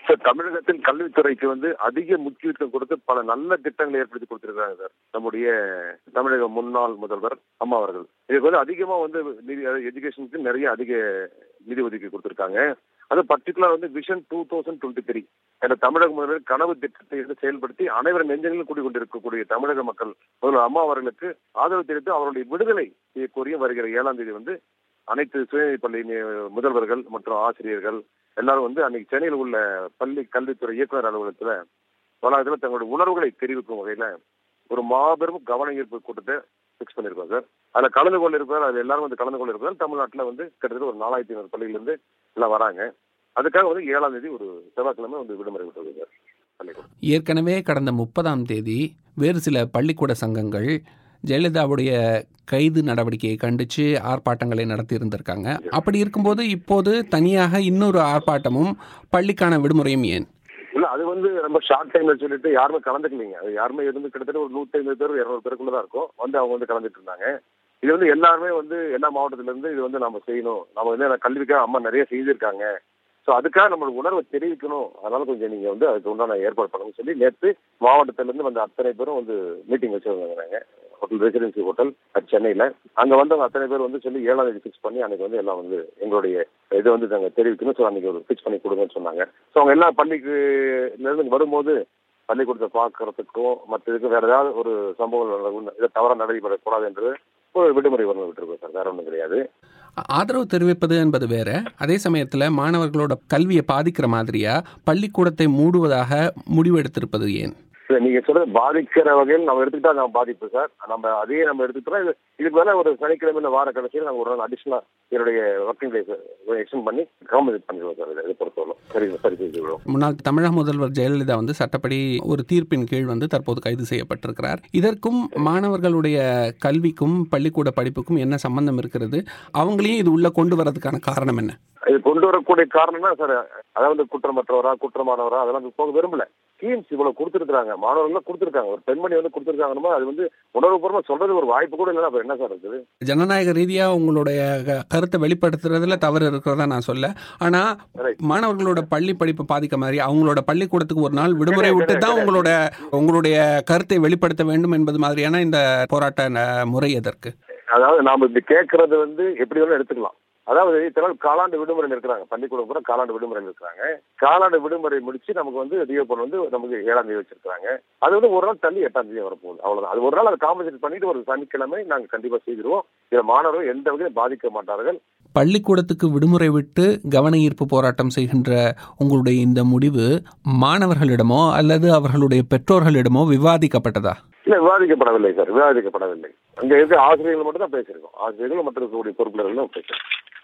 Sir தமிழகத்தின் கல்வித்துறைக்கு வந்து அதிக முக்கியத்துவம் கொடுத்து பல நல்ல திட்டங்களை ஏற்படுத்தி கொடுத்திருக்காங்க சார் நம்முடைய தமிழக முன்னாள் முதல்வர் அம்மா அவர்கள் இதுக்கு வந்து அதிகமா வந்து நிதி எஜுகேஷனுக்கு நிறைய அதிக நிதி ஒதுக்கி கொடுத்திருக்காங்க அது பர்டிகுலர் வந்து vision two thousand twenty three என்ற தமிழக முதல்வர் கனவு திட்டத்தை வந்து செயல்படுத்தி அனைவரும் நெஞ்சங்களிலும் குடிக்கொண்டிருக்கக்கூடிய தமிழக மக்கள் முதல்வர் அம்மா அவர்களுக்கு ஆதரவு தெரிவித்து அவருடைய விடுதலை கோரியும் வருகிற ஏழாம் தேதி வந்து அனைத்து சுயநிதி பள்ளி நி- முதல்வர்கள் மற்றும் ஆசிரியர்கள் எல்லாரும் வந்து அன்னைக்கு சென்னையில் உள்ள பள்ளி கல்வித்துறை இயக்குனர் அலுவலகத்துல வளாகத்தில் தங்களுடைய உணர்வுகளை தெரிவிக்கும் வகையில ஒரு மாபெரும் கவன ஈர்ப்பு கூட்டத்தை பிக்ஸ் பண்ணியிருக்கோம் சார் அதுல கலந்து கொள்ள இருப்பார் அது எல்லாரும் வந்து கலந்து கொள்ள இருப்பார் தமிழ்நாட்டுல வந்து கிட்டத்தட்ட ஒரு நாலாயிரத்தி ஐநூறு பள்ளியிலிருந்து எல்லாம் வராங்க அதுக்காக வந்து ஏழாம் தேதி ஒரு செவ்வாய்க்கிழமை வந்து விடுமுறை விட்டுருக்கு சார் பள்ளிக்கூடம் ஏற்கனவே கடந்த முப்பதாம் தேதி வேறு சில பள்ளிக்கூட சங்கங்கள் ஜெயலலிதாவுடைய கைது நடவடிக்கையை கண்டித்து ஆர்ப்பாட்டங்களை நடத்தி இருந்திருக்காங்க அப்படி இருக்கும்போது இப்போது தனியாக இன்னொரு ஆர்ப்பாட்டமும் பள்ளிக்கான விடுமுறையும் ஏன் இல்ல அது வந்து ரொம்ப ஷார்ட் டைம்ல சொல்லிட்டு யாருமே கலந்துக்கலீங்க அது யாருமே இருந்து கிட்டத்தட்ட ஒரு நூத்தி ஐம்பது பேர் இருநூறு பேருக்குள்ள தான் இருக்கும் வந்து அவங்க வந்து கலந்துட்டு இருந்தாங்க இது வந்து எல்லாருமே வந்து எல்லா மாவட்டத்துல இருந்து இது வந்து நம்ம செய்யணும் நம்ம வந்து கல்விக்காக அம்மா நிறைய செய்திருக்காங்க ஸோ அதுக்காக நம்மளோட உணர்வை தெரிவிக்கணும் அதனால கொஞ்சம் நீங்க வந்து அதுக்கு உண்டான ஏற்பாடு பண்ணணும்னு சொல்லி நேற்று மாவட்டத்துல இருந்து வந்து அத்தனை பேரும் வந்து மீட்டிங் வச்சிருந்தாங்க ஹோட்டல் ரெசிடென்சி ஹோட்டல் அட் சென்னையில அங்க வந்தவங்க அத்தனை பேர் வந்து சொல்லி ஏழாம் தேதி ஃபிக்ஸ் பண்ணி அன்னைக்கு வந்து எல்லாம் வந்து எங்களுடைய இதை வந்து நாங்க தெரிவிக்கணும் ஸோ அன்னைக்கு ஒரு ஃபிக்ஸ் பண்ணி கொடுங்கன்னு சொன்னாங்க ஸோ அவங்க எல்லா பள்ளிக்கு இருந்து வரும்போது பள்ளிக்கூடத்தை பார்க்கறதுக்கும் மற்ற இதுக்கு வேற ஏதாவது ஒரு சம்பவங்கள் நடக்கும், இதை தவறாக நடைபெறக்கூடாது என்று ஒரு விடுமுறை வரணும் விட்டுருக்கோம் சார் வேற ஒன்றும் கிடையாது ஆதரவு தெரிவிப்பது என்பது வேற அதே சமயத்தில் மாணவர்களோட கல்வியை பாதிக்கிற மாதிரியா பள்ளிக்கூடத்தை மூடுவதாக முடிவெடுத்திருப்பது ஏன் இல்ல, நீங்க சொல்றது பாதிக்கிற வகையில் நம்ம எடுத்துக்கிட்டா நம்ம பாதிப்பு சார் நம்ம அதையே நம்ம எடுத்துக்கிட்டோம் இது இதுக்கு மேல ஒரு சனிக்கிழமை இல்ல வார கடைசியில் நாங்க ஒரு நாள் அடிஷனலா என்னுடைய ஒர்க்கிங் டேஸ் எக்ஸ்டெண்ட் பண்ணி கவர்மெண்ட் பண்ணிடுவோம் சார் இதை பொறுத்தவரை சரி சரி செய்துவிடுவோம் முன்னாள் தமிழக முதல்வர் ஜெயலலிதா வந்து சட்டப்படி ஒரு தீர்ப்பின் கீழ் வந்து தற்போது கைது செய்யப்பட்டிருக்கிறார் இதற்கும் மாணவர்களுடைய கல்விக்கும் பள்ளிக்கூட படிப்புக்கும் என்ன சம்பந்தம் இருக்கிறது அவங்களையும் இது உள்ள கொண்டு வரதுக்கான காரணம் என்ன இது கொண்டு வரக்கூடிய காரணம்னா சார் அதாவது குற்றமற்றவரா குற்றமானவரா அதெல்லாம் போக விரும்பல ஸ்கீம்ஸ் இவ்வளவு கொடுத்துருக்காங்க மாணவர்கள் கொடுத்துருக்காங்க ஒரு பெண்மணி வந்து கொடுத்துருக்காங்கன்னா அது வந்து உணர்வுபூர்வமா சொல்றது ஒரு வாய்ப்பு கூட இல்லைன்னா அப்புறம் என்ன சார் இருக்குது ஜனநாயக ரீதியா உங்களுடைய க- கருத்தை வெளிப்படுத்துறதுல தவறு இருக்கிறதா நான் சொல்ல ஆனா Right. மாணவர்களோட பள்ளி படிப்பு பாதிக்க மாதிரி அவங்களோட பள்ளிக்கூடத்துக்கு ஒரு நாள் விடுமுறை விட்டு தான் உங்களோட உங்களுடைய கருத்தை வெளிப்படுத்த வேண்டும் என்பது மாதிரியான இந்த போராட்ட ந- முறை எதற்கு அதாவது நாம இப்படி கேட்கறது வந்து எப்படி வேணாலும் எடுத்துக்கலாம் அதாவது இத்தனை நாள் காலாண்டு விடுமுறையில் இருக்கிறாங்க பள்ளிக்கூடம் கூட காலாண்டு விடுமுறையில் இருக்கிறாங்க காலாண்டு விடுமுறை முடிச்சு நமக்கு வந்து ரியோபன் வந்து நமக்கு ஏழாம் தேதி வச்சிருக்காங்க அது வந்து ஒரு நாள் தள்ளி எட்டாம் தேதி வரப்போகுது அவ்வளவுதான் அது ஒரு நாள் அதை காம்பன்சேட் பண்ணிட்டு ஒரு சனிக்கிழமை நாங்க கண்டிப்பா செய்திருவோம் இதுல மாணவர்கள் எந்த வகையிலும் பாதிக்க மாட்டார்கள் பள்ளிக்கூடத்துக்கு விடுமுறை விட்டு கவன ஈர்ப்பு போராட்டம் செய்கின்ற உங்களுடைய இந்த முடிவு மாணவர்களிடமோ அல்லது அவர்களுடைய பெற்றோர்களிடமோ விவாதிக்கப்பட்டதா இல்ல விவாதிக்கப்படவில்லை சார் விவாதிக்கப்படவில்லை அங்க இருக்க ஆசிரியர்கள் மட்டும் தான் பேசியிருக்கோம் ஆசிரியர்கள் மற்றும் இருக்கக்கூடிய பொறுப்பினர்களும் பேசியிருக்கோம்